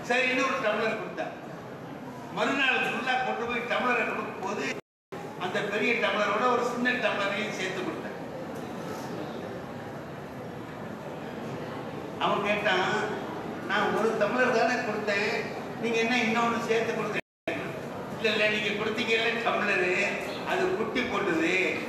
சரி இன்னொரு டம்ளர் கொடுத்தேன் மறுநாள் ஃபுல்லாக கொண்டு போய் டம்ளரை கொடுக்கும் போது அந்த பெரிய டம்ளரோட ஒரு சின்ன டம்ளரையும் சேர்த்து கொடுத்தேன் அவன் கேட்டான் நான் ஒரு டம்ளர் தானே கொடுத்தேன் நீங்க என்ன இன்னொன்று சேர்த்து கொடுத்தேன் இல்ல இல்ல நீங்க கொடுத்தீங்கல்ல டம்ளரு அது குட்டி போட்டுது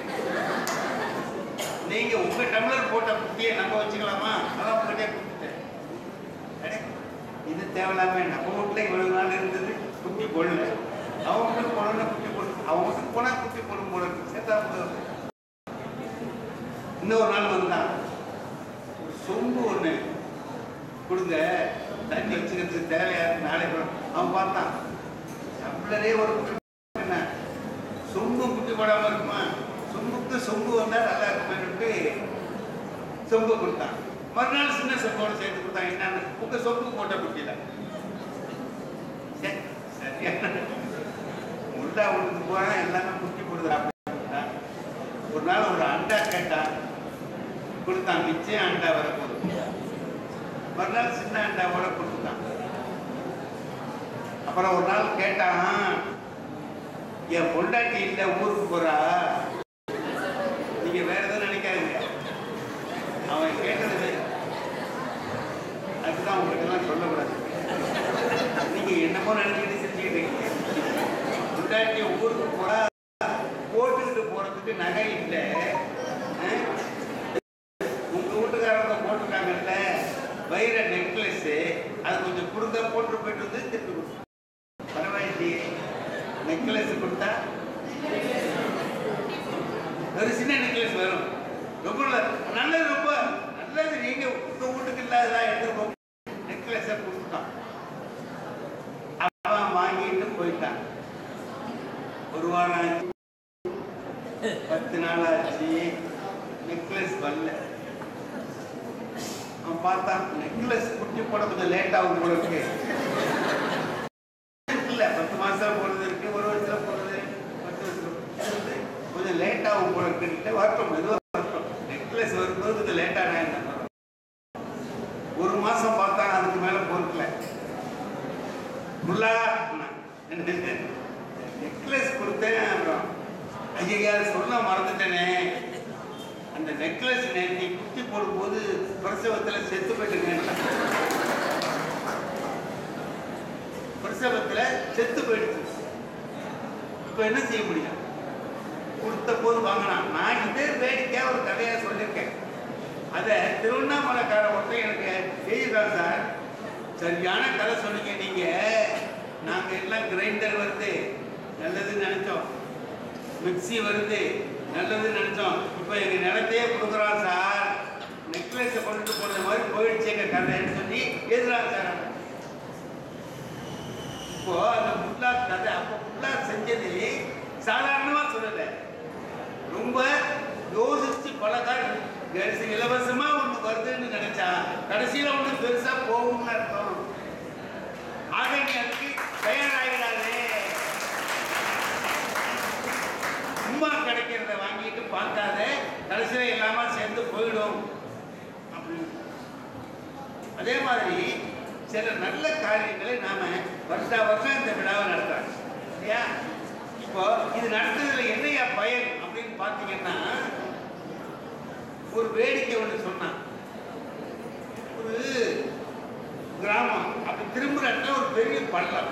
நீங்க உங்க டம்ளர் போட்ட குட்டியை நம்ம வச்சுக்கலாமா அதான் உங்ககிட்டே கொடுத்துட்டேன் அடே, இது தேவையில்லாம நம்ம வீட்டுல இவ்வளவு நாள் இருந்தது குட்டி போடல அவன் வீட்டுக்கு போனா குட்டி போடு அவன் வீட்டுக்கு போனா குட்டி போடும் போல இருக்கு. சேர்த்தா போதும் இன்னொரு நாள் வந்தான் ஒரு சொம்பு ஒண்ணு கொடுங்க தண்ணி வச்சுக்கிறதுக்கு தேவையா இருக்கு நாளை கூட அவன் பார்த்தான் நம்மளே ஒரு குட்டி என்ன சொம்பு குட்டி போடாம இருக்குமா சொம்புக்கு சொம்பு வந்தா நல்லா இருக்குமேன்னுட்டு சொம்பு கொடுத்தான் மறுநாள் சின்ன சொம்போட சேர்த்து கொடுத்தான் என்னன்னு உங்க சொம்பு போட்ட குட்டி தான் சரி, சரியான உள்ளா விழுந்து போனா எல்லாமே குட்டி போடுது அப்படின்னா ஒரு நாள் ஒரு அண்டா கேட்டான் கொடுத்தான் நிச்சயம் அண்டா வரப்போகுது மறுநாள் சின்ன அண்டாவோட கொடுத்துட்டான் அப்புறம் ஒரு நாள் கேட்டான் என் பொண்டாட்டி இல்ல ஊருக்கு போறா நீங்க வேற எதுவும் நினைக்காதீங்க அவன் கேட்டது வேறு. அதுதான் உங்ககிட்ட எல்லாம் சொல்லக்கூடாது நீங்க என்னமோ நினைச்சிட்டு செஞ்சுக்கிட்டு இருக்கீங்க பொண்டாட்டி ஊருக்கு போறா போட்டுக்கிட்டு போறதுக்கு நகை இல்லை அஹ்? உங்க வீட்டுக்காரங்க போட்டிருக்காங்கல்ல வைர நெக்லஸ் அது கொஞ்சம் கொடுங்க போட்டு போயிட்டு வந்து திருப்பி கொடுத்து பரவாயில்லையே நெக்லஸ் கொடுத்தா ஒரு சின்ன நெக்லஸ் வரும் ரொம்ப நல்ல- நல்லது ரொம்ப நல்லது நீங்க உங்க வீட்டுக்கு இல்லாததான் எடுத்துருக்கோம் நெக்லஸ கொடுத்துட்டான் அவன் வாங்கிட்டு போயிட்டான் ஒரு வாரம் ஆச்சு பத்து நாள் ஆச்சு நெக்லஸ் வரல அவன் பார்த்தான் நெக்லஸ் குட்டி போட கொஞ்சம் லேட் ஆகும் போல இருக்கு இல்ல பத்து மாசம் போறது இருக்கு ஒரு வருஷத்துல போறது பத்து வருஷத்துல போறது. கொஞ்சம் லேட் ஆகும் போல இருக்குன்ட்டு வரட்டும் மெதுவா வரட்டும் நெக்லஸ் வரும்போது கொஞ்சம் லேட் ஆனா என்ன ஒரு மாசம் பார்த்தா அதுக்கு மேல பொறுக்கல முல்லா நெக்லஸ் கொடுத்தேன் அப்புறம் ஐயா சொல்ல மறந்துட்டேனே அந்த நெக்லஸ் நேற்று குட்டி போடும்போது பிரசவத்துல செத்து போயிட்டுங்க பிரசவத்துல செத்து போயிடுச்சு இப்ப என்ன செய்ய முடியும் கொடுத்த போது வாங்கினான் நான் இதே வேடிக்கையா ஒரு கதையா சொல்லியிருக்கேன் அத திருவண்ணாமலைக்கார ஒருத்தன் எனக்கு செய்யுதான் சார் சரியான கதை சொன்னீங்க நீங்க நாங்க எல்லாம் கிரைண்டர் வருது நல்லதுன்னு நினைச்சோம் மிக்ஸி வருது நல்லதுன்னு நினைச்சோம் இப்போ எங்க நிலத்தையே கொடுக்குறான் சார் நெக்லஸை கொண்டுட்டு போன மாதிரி போயிடுச்சு எங்க கதைன்னு சொல்லி எதிராக சார் அவன். இப்போ அந்த முல்லா கதை அப்போ முல்லா செஞ்சது சாதாரணமா சொல்லல ரொம்ப யோசிச்சு பல காரணம் கடைசி இலவசமா ஒண்ணு வருதுன்னு நினைச்சா கடைசியில ஒண்ணு பெருசா போகும்னு அர்த்தம் ஆக நீ அதுக்கு தயாராகிறாரு சும்மா கிடைக்கிறத வாங்கிட்டு பார்க்காத கடைசியில எல்லாமே சேர்ந்து போயிடும் அப்படின்னு அதே மாதிரி சில நல்ல காரியங்களை நாம வருஷா வருஷம் இந்த விழாவை நடத்துறாங்க இல்லையா இப்போ இது நடத்துறதுல என்னையா பயன் அப்படின்னு பார்த்தீங்கன்னா ஒரு வேடிக்கை ஒன்று சொன்னான் ஒரு கிராமம் அப்படி திரும்புற இடத்துல ஒரு பெரிய பள்ளம்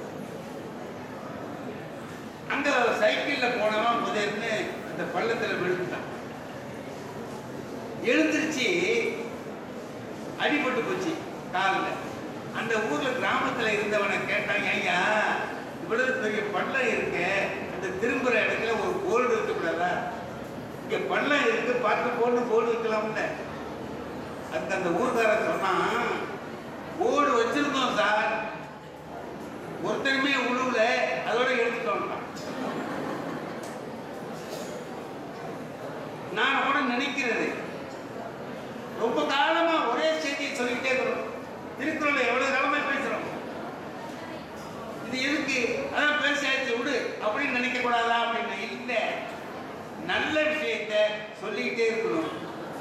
அங்க சைக்கிள்ல போனவன் முதல்னு அந்த பள்ளத்துல விழுந்துட்டான் எழுந்திருச்சு அடிபட்டு போச்சு காலில் அந்த ஊர்ல கிராமத்துல இருந்தவனை கேட்டாங்க ஐயா இவ்வளவு பெரிய பள்ளம் இருக்கு அந்த திரும்புற இடத்துல ஒரு போர்டு இருக்கக்கூடாதா இங்க பள்ளம் இருக்கு பார்த்து போட்டு போர்டு வைக்கலாம்ல அதுக்கு அந்த ஊர்க்காரன் சொன்னான் போர்டு வச்சிருந்தோம் சார் ஒருத்தருமே உழுவுல அதோட எடுத்துட்டோம் நான் கூட நினைக்கிறது ரொம்ப காலமா ஒரே செய்தியை சொல்லிக்கிட்டே இருக்கிறோம் திருக்குறள் எவ்வளவு காலமா பேசுறோம் இது எதுக்கு அதான் பேசியாச்சு விடு அப்படின்னு நினைக்க கூடாதா அப்படின்னு இல்ல நல்ல விஷயத்த சொல்லிக்கிட்டே இருக்கணும்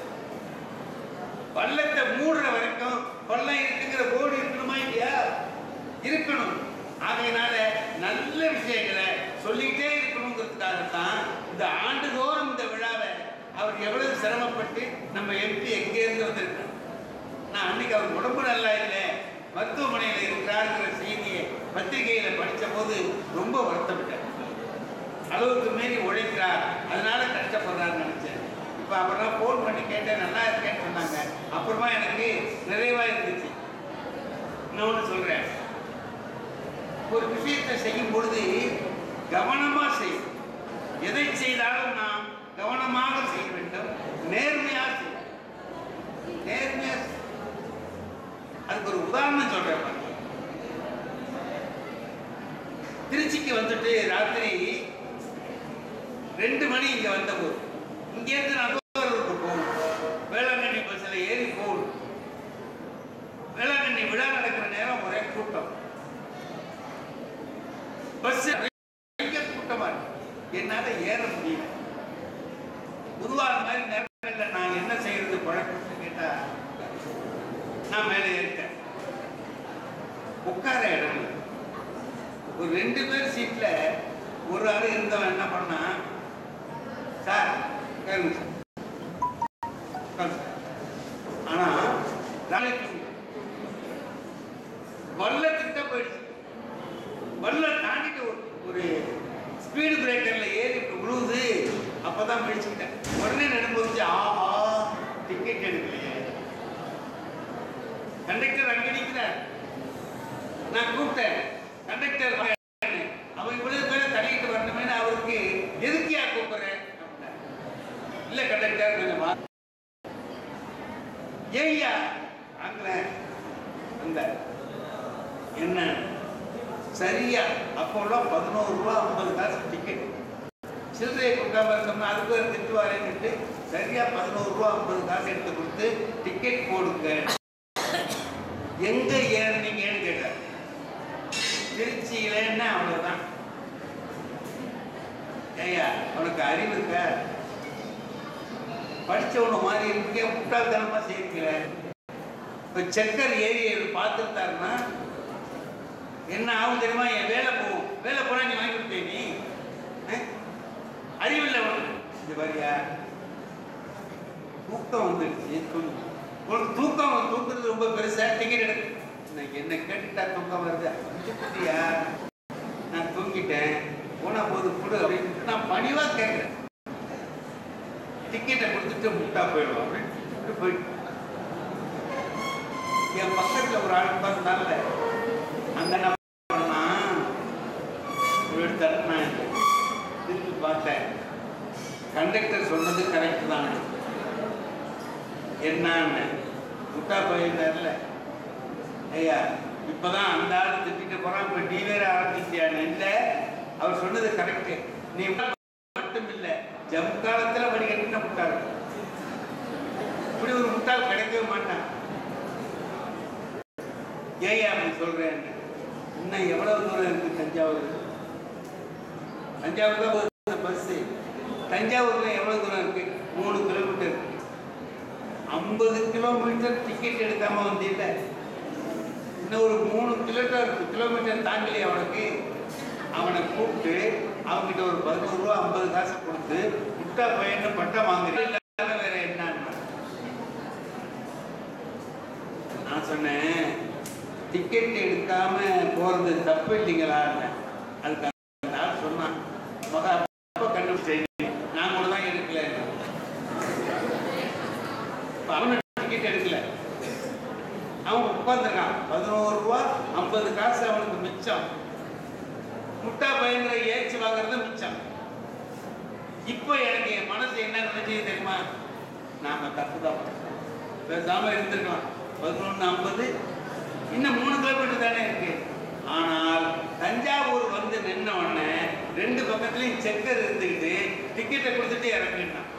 பள்ளத்தை மூடுற வரைக்கும் பள்ளம் இருக்குங்கிற போர்டு இருக்கணுமா இல்லையா இருக்கணும் ஆகையினால நல்ல விஷயங்களை சொல்லிக்கிட்டே இருக்கணுங்கிறதுக்காகத்தான் இந்த ஆண்டுதோறும் இந்த விழாவை அவர் எவ்வளவு சிரமப்பட்டு நம்ம எம்பி எங்கேருந்து வந்திருக்கார் நான் அன்னைக்கு அவர் உடம்பு நல்லா இல்லை மருத்துவமனையில் இருக்கிறாருங்கிற செய்தியை பத்திரிகையில் படித்த போது ரொம்ப வருத்தப்பட்டேன் அளவுக்கு மீறி உழைக்கிறார் அதனால கஷ்டப்படுறாருன்னு நினைச்சேன் இப்போ அப்புறம் ஃபோன் பண்ணி கேட்டேன் நல்லா இருக்கேன்னு சொன்னாங்க அப்புறமா எனக்கு நிறைவாக இருந்துச்சு இன்னொன்று சொல்கிறேன் ஒரு விஷயத்தை செய்யும் பொழுது கவனமாக செய்யும் எதை செய்தாலும் நாம் கவனமாக செய்ய வேண்டும் நேர்மையாக செய்ய நேர்மையாக செய்ய. அதுக்கு ஒரு உதாரணம் சொல்றேன் பாருங்க. திருச்சிக்கு வந்துட்டு ராத்திரி ரெண்டு மணி இங்க வந்த போது இங்கேருந்து நான் திருவாரூருக்கு போகணும் வேளாங்கண்ணி பஸ்ஸில் ஏறி போகணும் வேளாங்கண்ணி விழா நடக்கிற நேரம் ஒரே கூட்டம் பஸ் பயங்கர கூட்டமா இருக்கு என்னால ஏற முடியல குருவார மாதிரி நேரத்தில் நான் என்ன செய்யறது பழக்கம்னு கேட்டா நான் மேலே இருக்கேன் உட்கார இடம் இல்லை. ஒரு ரெண்டு பேர் சீட்ல ஒரு ஆள் இருந்தவன் என்ன பண்ணா சார் உட்காருங்க சார். உட்காருங்க சார். ஆனா நாளைக்கு வல்லத்திட்ட போயிடுச்சு வல்ல தாண்டிட்டு ஒரு ஒரு ஸ்பீடு பிரேக்கர்ல ஏறி இப்படி விழுவுது அப்பதான் பிடிச்சுக்கிட்டேன் உடனே நடும்போது ஆஹா டிக்கெட் எடுக்கலையே கண்டக்டர் அங்க நிக்கிறார் நான் கூப்பிட்டேன் கண்டக்டர் வான்னு. அவன் இவ்வளவு பேரை தள்ளிட்டு வரணுமேனு அவருக்கு எதுக்கியா கூப்பிடுறேன் அப்படின்னாரு. இல்ல கண்டக்டர் கொஞ்சம் வா ஏய்யா அங்க அந்த என்ன சரியா அப்போல்லாம் பதினோரு ரூபா ஐம்பது காசு டிக்கெட் சில்லறையை கொடுக்காம இருந்தோம்னா அதுக்கு ஒரு திட்டுவாரேன்னுட்டு சரியா பதினோரு ரூபா ஐம்பது காசு எடுத்து கொடுத்து டிக்கெட் போடுங்க எங்க ஏறினீங்கன்னு கேட்டார் திருச்சியிலன்னா அவ்வளவுதான் ஏய்யா உனக்கு அறிவு இருக்கா படிச்சவன மாதிரி இருக்கே முட்டாள்தனமா செய்யறீங்களே இப்ப செக்கர் ஏறி பார்த்துட்டாருன்னா என்ன ஆகும் தெரியுமா என் வேலை போகும் வேலை போனா நீ வாங்கி கொடுப்பே நீ அஹ்? அறிவில்லை உனக்கு இது பாரியா தூக்கம் வந்துடுச்சு தூங்கு. உனக்கு தூக்கம் தூக்குறது ரொம்ப பெருசா டிக்கெட் எடுக்கு நான் என்ன கேட்டுட்டா தூக்கம் வருது அஞ்சுக்குட்டியா நான் தூங்கிட்டேன் போனா போது கொடு அப்படின்னு நான் பணிவா கேட்கிறேன் டிக்கெட்டை கொடுத்துட்டு முட்டா போயிடுவோம் அப்படின்னு போயிட்டு என் பக்கத்துல ஒரு ஆள் உட்கார்ந்தால அந்த என்ன பண்ணா ஒரு தட்டினேன் திருப்பி பார்த்தேன் கண்டக்டர் சொன்னது கரெக்ட் தான் என்னன்னு முட்டா போயிருந்தார்ல ஐயா இப்பதான் அந்த ஆள் திட்டிட்டு போறான் இப்ப நீ வேற ஆரம்பிச்சியான்னு இல்ல அவர் சொன்னது கரெக்ட் நீ மட்டும் இல்ல ஜம்காலத்துல வடிகட்டின முட்டாள் இப்படி ஒரு முட்டாள் கிடைக்கவே மாட்டான் ஏயா அப்படி சொல்றேன் இன்னும் எவ்வளவு தூரம் இருக்கு தஞ்சாவூர் தஞ்சாவூர் தான் போகுது பஸ் தஞ்சாவூர்ல எவ்வளவு தூரம் இருக்கு மூணு கிலோமீட்டர் இருக்கு ஐம்பது கிலோமீட்டர் டிக்கெட் எடுக்காம வந்தீல்ல இன்னும் ஒரு மூணு கிலோமீட்டர் கிலோமீட்டர் தாண்டலி அவனுக்கு அவனை கூப்பிட்டு அவன்கிட்ட ஒரு பதினோரு ரூபா ஐம்பது காசு கொடுத்து முட்டா பையன் பட்டம் வாங்குறேன் இல்லாத வேற என்னன்னா நான் சொன்னேன் டிக்கெட் எடுக்காம போறது தப்பு இல்லைங்களா அதுக்கு அந்த ஆள் சொன்னான் மகா அப்ப கண்டுபிடிச்சேன் நான் கூட தான் எடுக்கல இப்ப அவனு டிக்கெட் எடுக்கல அவன் உட்காந்துருக்கான் பதினோரு ரூபா ஐம்பது காசு அவனுக்கு மிச்சம் முட்டா பயங்கர ஏச்சு வாங்குறது மிச்சம் இப்போ எனக்கு என் மனசு என்ன நினைச்சது தெரியுமா நாம தப்பு தான் பண்ணோம். பேசாம இருந்திருக்கலாம் பதினொன்று ஐம்பது இன்னும் மூணு கிலோமீட்டர் தானே இருக்கு ஆனால் தஞ்சாவூர் வந்து நின்ன உடனே ரெண்டு பக்கத்துலயும் செக்கர் இருந்துக்கிட்டு டிக்கெட்டை கொடுத்துட்டு இறங்கிட்டான்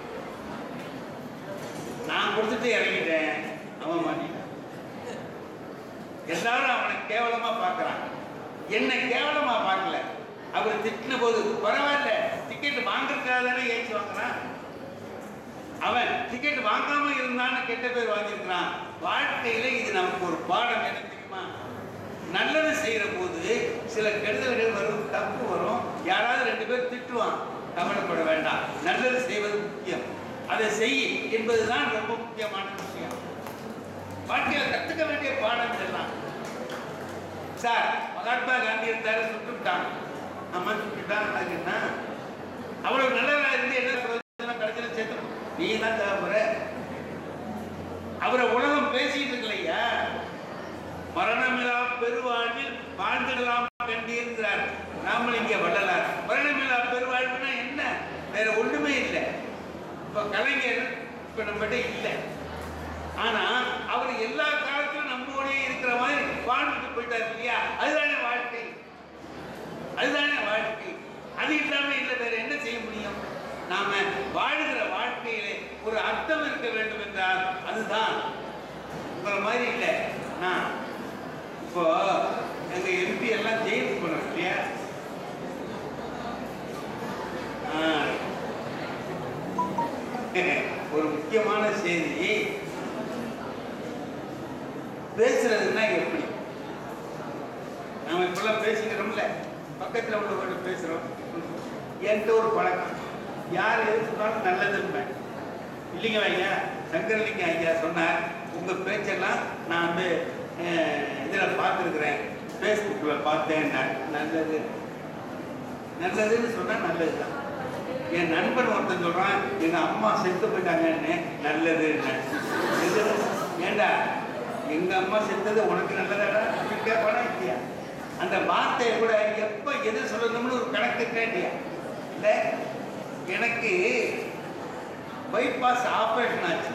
நான் கொடுத்துட்டு இறங்கிட்டேன் அவன் மாட்டிட்டான் எல்லாரும் அவனை கேவலமா பார்க்கறான் என்ன கேவலமா பார்க்கல அவர் திட்டின போது பரவாயில்ல டிக்கெட் வாங்குறதுக்காக தானே ஏச்சு வாங்குறான் அவன் டிக்கெட் வாங்காம இருந்தான்னு கெட்ட பேர் வாங்கியிருக்கிறான் வாழ்க்கையில இது நமக்கு ஒரு பாடம் என்ன தெரியுமா நல்லது செய் செய்யற போது சில கெடுதல்கள் வரும் தப்பு வரும் யாராவது ரெண்டு பேர் திட்டுவான் கவலைப்பட வேண்டாம் நல்லது செய்வது முக்கியம் அதை செய் என்பதுதான் ரொம்ப முக்கியமான விஷயம் வாழ்க்கையில் கத்துக்க வேண்டிய பாடம் இதெல்லாம் சார் மகாத்மா காந்தி இருந்தாரு சுட்டுட்டாங்க அம்மா சுட்டுட்டான் அதுக்கு என்ன அவ்வளவு நல்லதா இருந்து என்ன பிரயோஜனம் கடைசியில் சேர்த்து நீ தான் தேவைப்படுற அவரை உலகம் பேசிட்டு இருக்கலையா மரணமில்லா பெருவாழ்வில் வாழ்ந்துடலாம் கண்டிருக்கிறார் ராமலிங்க வள்ளலார் மரணமில்லா பெருவாழ்வுனா என்ன வேற ஒண்ணுமே இல்லை இப்ப கலைஞர் இப்ப நம்மகிட்ட இல்லை ஆனா அவர் எல்லா காலத்திலும் நம்மோடயே இருக்கிற மாதிரி வாழ்ந்துட்டு போயிட்டார் இல்லையா அதுதானே வாழ்க்கை அதுதானே வாழ்க்கை அது இல்லாம இல்லை வேற என்ன செய்ய முடியும் நாம வாழுகிற வாழ்க்கையிலே ஒரு அர்த்தம் இருக்க வேண்டும் என்றால் அதுதான் உங்களை மாதிரி இல்லை நான் இப்போ எங்க எம்பி எல்லாம் ஜெயிலுக்கு போனோம் இல்லையா ஆ. ஒரு முக்கியமான செய்தி பேசுறதுன்னா எப்படி நாம இப்பெல்லாம் பேசிக்கிறோம்ல பக்கத்துல உள்ளவங்க பேசுறோம் என்கிட்ட ஒரு பழக்கம் யார் எது சொன்னாலும் நல்லதுன்னு இல்லைங்க ஐயா சங்கரலிங்க ஐயா சொன்னார் உங்க பேச்செல்லாம் நான் வந்து அஹ், இதுல பார்த்துருக்குறேன் ஃபேஸ்புக்கில் பார்த்தேன் நல்லது நல்லதுன்னு சொன்னா நல்லதுதான் என் நண்பன் ஒருத்தன் சொல்றான் எங்க அம்மா செத்து போயிட்டாங்கன்னு நல்லதுன்னு இது, ஏண்டா எங்க அம்மா செத்தது உனக்கு நல்லதாடா அப்படின்னு கேட்பானா இல்லையா அந்த வார்த்தையை கூட எப்ப எது சொல்லணும்னு ஒரு கணக்கு கேட்டியா இல்ல எனக்கு பைபாஸ் ஆபரேஷன் ஆச்சு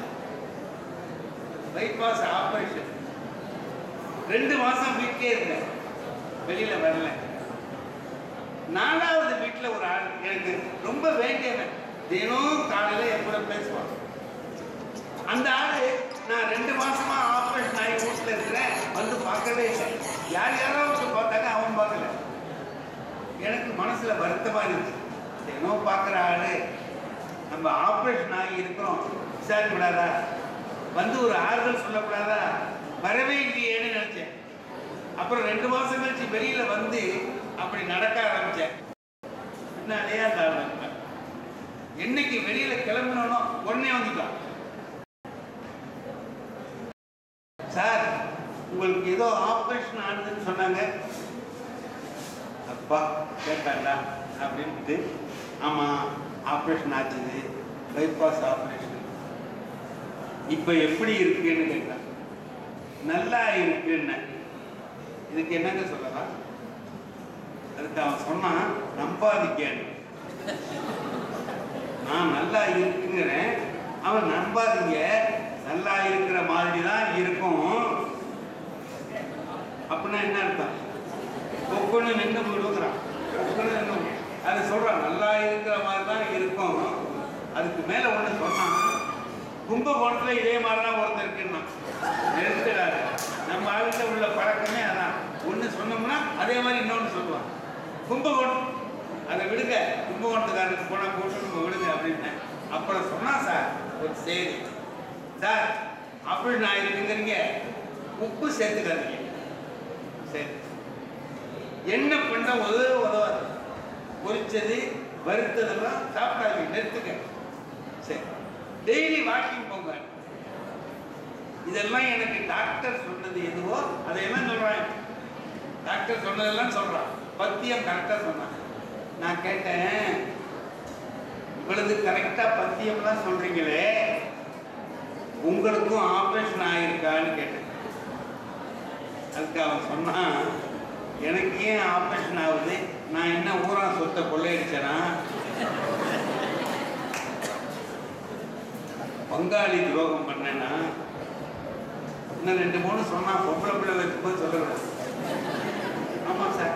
பைபாஸ் ஆபரேஷன் ரெண்டு மாசம் வீட்டிலே இருந்தேன் வெளியில வரல நாலாவது வீட்டுல ஒரு ஆள் எனக்கு ரொம்ப வேண்டியவன் தினம் காலையில என் கூட பேசுவான் அந்த ஆளு நான் ரெண்டு மாசமா ஆபரேஷன் ஆகி வீட்டுல இருக்கிறேன் வந்து பார்க்கவே இல்லை யார் யாரோ வந்து பார்த்தாங்க அவன் பார்க்கல எனக்கு மனசுல வருத்தமா இருந்துச்சு தினம் பார்க்குற ஆளு நம்ம ஆபரேஷன் ஆகி இருக்கிறோம் விசாரிக்கூடாதா வந்து ஒரு ஆறுதல் சொல்லக்கூடாதா வரவே இல்லையேன்னு நினைச்சேன் அப்புறம் ரெண்டு மாசம் கழிச்சு வெளியில வந்து அப்படி நடக்க ஆரம்பிச்சேன் பின்னாலேயே அந்த ஆள் வந்துட்டான். என்னைக்கு வெளியில கிளம்பினோ உடனே வந்துட்டான் சார் உங்களுக்கு ஏதோ ஆபரேஷன் ஆனதுன்னு சொன்னாங்க அப்பா கேட்டாண்டா அப்படின்ட்டு ஆமாம் ஆப்ரேஷன் ஆச்சுது பைபாஸ் ஆப்ரேஷன் இப்போ எப்படி இருக்குன்னு கேட்டான் நல்லா இருக்குன்னு இதுக்கு என்னங்க சொல்லலாம் அதுக்கு அவன் சொன்னான் நம்பாதிக்கன்னு நான் நல்லா இருக்குங்கிறேன் அவன் நம்பாதீங்க நல்லா இருக்கிற மாதிரி தான் இருக்கும் அப்படின்னா என்ன அர்த்தம் கொக்குன்னு நின்று விடுகிறான் கொக்குன்னு நின்று அது சொல்றான் நல்லா இருக்கிற மாதிரி தான் இருக்கும் அதுக்கு மேல ஒண்ணு சொன்னான் கும்பகோணத்துல இதே மாதிரி தான் ஒருத்தர் இருக்குன்னா நிறுத்துறாரு நம்ம ஆளுகிட்ட உள்ள பழக்கமே அதான் ஒண்ணு சொன்னோம்னா அதே மாதிரி இன்னொன்னு சொல்லுவான் கும்பகோணம் அதை விடுங்க கும்பகோணத்துக்காரருக்கு போனா போட்டு நம்ம விடுங்க அப்படின்னு அப்புறம் சொன்னா சார் ஒரு செய்தி சார் அப்படி நான் இருக்குங்கிறீங்க உப்பு சேர்த்துக்காதீங்க சரி என்ன பண்ண உதவ உதவாது பொரிச்சது வறுத்ததெல்லாம் சாப்பிடாதீங்க நிறுத்துங்க சரி டெய்லி வாக்கிங் போங்க இதெல்லாம் எனக்கு டாக்டர் சொன்னது எதுவோ அதையெல்லாம் சொல்றான் டாக்டர் சொன்னதெல்லாம் சொல்றான் பத்தியம் கரெக்டா சொன்னான் நான் கேட்டேன் இவ்வளவு கரெக்டா பத்தியம்லாம் சொல்றீங்களே உங்களுக்கும் ஆபரேஷன் ஆயிருக்கான்னு கேட்டேன் அதுக்கு அவன் சொன்னான் எனக்கு ஏன் ஆபரேஷன் ஆகுது நான் என்ன ஊரா சொத்தை கொள்ளையடிச்சேனா பங்காளி துரோகம் பண்ணேன்னா இன்னும் ரெண்டு மூணு சொன்னா பொம்பளை பிள்ளை வைக்கும்போது சொல்லக்கூடாது ஆமா சார்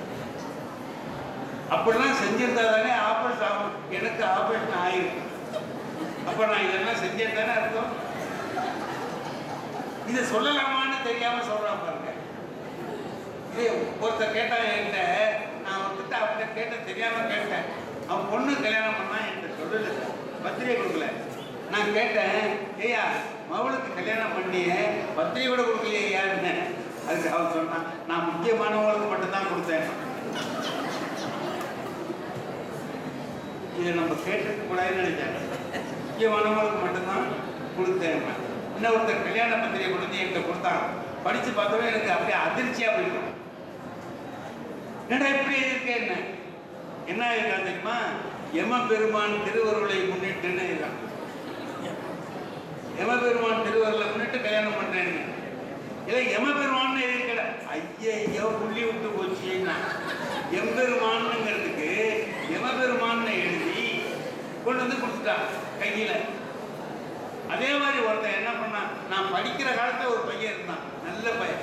அப்படிலாம் செஞ்சிருந்தா தானே ஆபரேஷன் ஆகும் எனக்கு ஆபரேஷன் ஆயிருக்கு அப்ப நான் இதெல்லாம் செஞ்சேன் தானே அர்த்தம் இதை சொல்லலாமான்னு தெரியாம சொல்றான் பாருங்க இது ஒருத்தர் கேட்டான் என்கிட்ட நான் ஒருத்தர் அவர்கிட்ட கேட்ட தெரியாம கேட்டேன் அவன் பொண்ணு கல்யாணம் பண்ணா என்கிட்ட சொல்லல பத்திரிகை கொடுக்கல நான் கேட்டேன் ஏய்யா மவளுக்கு கல்யாணம் பண்ணிய பத்திரிகை கூட கொடுக்கலையே யாருன்னு அது கொடுத்தாரு அவர் சொன்னான் நான் முக்கியமானவங்களுக்கு மட்டும்தான் கொடுத்தேன் இதை நம்ம கேட்டுக்க கூடாதுன்னு நினைச்சாங்க முக்கியமானவங்களுக்கு மட்டும்தான் கொடுத்தேன் இன்னொருத்தர் கல்யாண பத்திரிகை கொடுத்து என்கிட்ட கொடுத்தாங்க படிச்சு பார்த்தவே எனக்கு அப்படியே அதிர்ச்சியா போயிடும் என்னடா இப்படி இருக்கே என்ன என்ன இருக்கா தெரியுமா எம பெருமான் திருவருளை முன்னிட்டுன்னு இருக்கான் எம பெருமான் திருவருளை முன்னிட்டு கல்யாணம் பண்றேன்னு இல்லை எம பெருமான்னு இருக்கல ஐயோ புள்ளி விட்டு போச்சுன்னா எம்பெருமானுங்கிறதுக்கு எமபெருமான்னு எழுதி கொண்டு வந்து கொடுத்துட்டான் கையில அதே மாதிரி ஒருத்தன் என்ன பண்ணான் நான் படிக்கிற காலத்துல ஒரு பையன் இருந்தான் நல்ல பையன்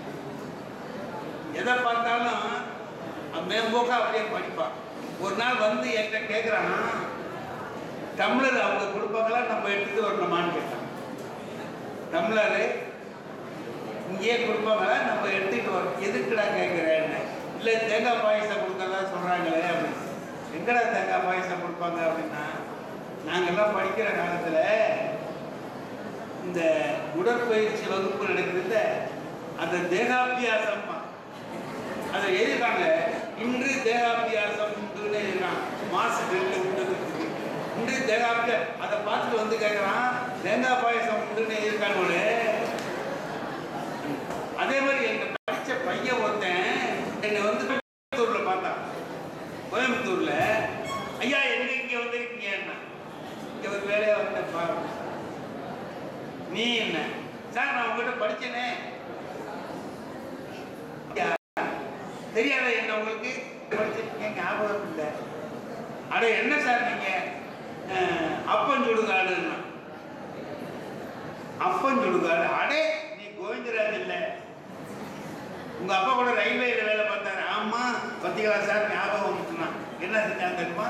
எதை பார்த்தாலும் அவன் மேம்போக்கா அப்படியே படிப்பான் ஒரு நாள் வந்து என்கிட்ட கேட்குறான் டம்ளர் அவங்க கொடுப்பாங்களா நம்ம எடுத்துட்டு வரணுமான்னு கேட்டான் டம்ளரு இங்கேயே கொடுப்பாங்களா நம்ம எடுத்துட்டு வரோம் எதுக்குடா கேட்குறேன்னு இல்லை தேங்காய் பாயசம் கொடுக்கறதா சொல்கிறாங்களே அப்படின்னு எங்கடா தேங்காய் பாயசம் கொடுப்பாங்க அப்படின்னா நாங்கெல்லாம் படிக்கிற காலத்தில் இந்த உடற்பயிற்சி வகுப்பு நடக்குதுல்ல அந்த தேகாபியாசம் அதை எழுதிருக்காங்க இன்று தேகாபியாசம் உண்டுன்னு எழுதிருக்கான் மாசு ரெண்டு உண்டுங்கிறதுக்கு இன்று தேகாபிய அதை பார்த்துட்டு வந்து கேட்குறான் தேங்காய் பாயசம் உண்டுன்னு எழுதியிருக்காங்க அதே மாதிரி எங்க படிச்ச பையன் ஒருத்தன் என்னை வந்து கோயம்புத்தூர்ல பார்த்தான் கோயம்புத்தூர்ல ஐயா எங்க இங்க வந்திருக்கீங்கன்னா இங்க ஒரு வேலையா வந்தேன் பாரு நீ என்ன சார் நான் உங்ககிட்ட படிச்சேனே ஐயா, தெரியாத என்ன உங்களுக்கு படிச்சிருக்கீங்க ஞாபகம் இல்லை அட என்ன சார் நீங்க அஹ், அப்பன் சுடுகாடுன்னா அப்பன் சுடுகாடு அடே நீ கோவிந்தராஜ் இல்லை உங்க அப்பா கூட ரயில்வேல வேலை பார்த்தாரு ஆமா பத்திகளா சார் ஞாபகம் வந்துச்சுன்னா என்ன செஞ்சாங்க தெரியுமா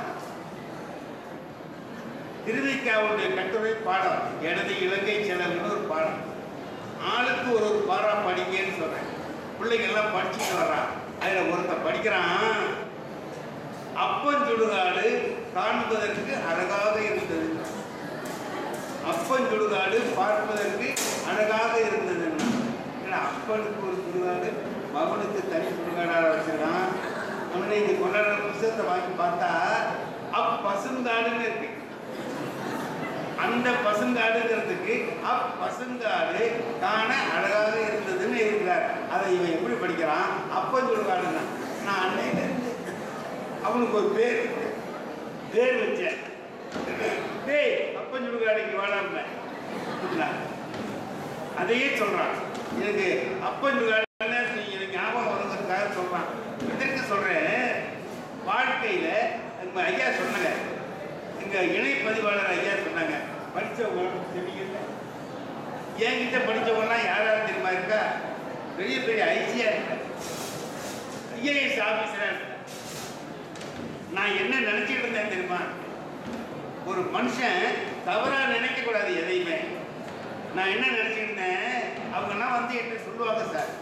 திருவிக்காவுடைய கட்டுரை பாடம் எனது இலங்கை செலவுன்னு ஒரு பாடம் ஆளுக்கு ஒரு ஒரு பாரா படிங்கன்னு சொல்றேன் பிள்ளைங்க எல்லாம் படிச்சுட்டு வர்றான் அதுல ஒருத்தன் படிக்கிறான் அப்பன் சுடுகாடு காண்பதற்கு அழகாக இருந்தது அப்பன் சுடுகாடு பார்ப்பதற்கு அழகாக இருந்தது ஏன்னா அப்பனுக்கு ஒரு சுடுகாடு மகனுக்கு தனி சுடுகாடாக வச்சிருக்கான் அவனை இங்க கொண்டாடுற புத்தகத்தை வாங்கி பார்த்தா அப் பசுங்காடுன்னு இருக்கு அந்த பசுங்காடுங்கிறதுக்கு அப் பசுங்காடு காண அழகாக இருந்ததுன்னு இருக்கிறார் அதை இவன் எப்படி படிக்கிறான் அப்பன் சுடுகாடுன்னா நான் அன்னையில இருந்து அவனுக்கு ஒரு பேர் இருக்கு. பேர் வச்சேன் டேய் அப்பன் சுடுகாடுக்கு வாழாம அதையே சொல்றான் எனக்கு அப்பன் சுடுகாடு எனக்கு ஞாபகம் வருங்கிறதுக்காக சொல்றான் இதற்கு சொல்றேன் வாழ்க்கையில நம்ம ஐயா சொன்னாங்க எங்க இணை பதிவாளர் ஐயா சொன்னாங்க படிச்சவங்க தெரியல என்கிட்ட படிச்சவங்கலாம் யார் யார் தெரியுமா இருக்கா பெரிய பெரிய ஐசியா இருக்க ஐஏஎஸ் ஆபீசரா இருக்க நான் என்ன நினைச்சிட்டு இருந்தேன் தெரியுமா ஒரு மனுஷன் தவறா நினைக்க கூடாது எதையுமே நான் என்ன நினைச்சிட்டு இருந்தேன் அவங்கெல்லாம் வந்து என்கிட்ட சொல்லுவாங்க சார்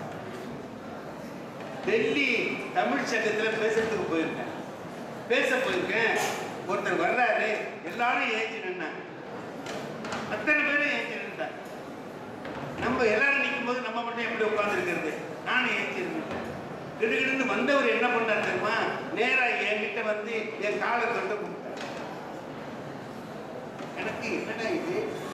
டெல்லி தமிழ் சங்கத்துல பேசுறதுக்கு போயிருக்கேன் பேச போயிருக்கேன் ஒருத்தர் வர்றாரு எல்லாரும் ஏஞ்சி நின்னாங்க அத்தனை பேரும் ஏஞ்சி நின்றாங்க நம்ம எல்லாரும் நிற்கும் போது நம்ம மட்டும் எப்படி உட்கார்ந்துருக்கிறது நானும் ஏஞ்சி இருந்தேன் திடுக்கிடுன்னு வந்தவர் என்ன பண்ணார் தெரியுமா நேரா என்கிட்ட வந்து என் காலை தொட்டு கொடுத்தார் எனக்கு என்னடா இது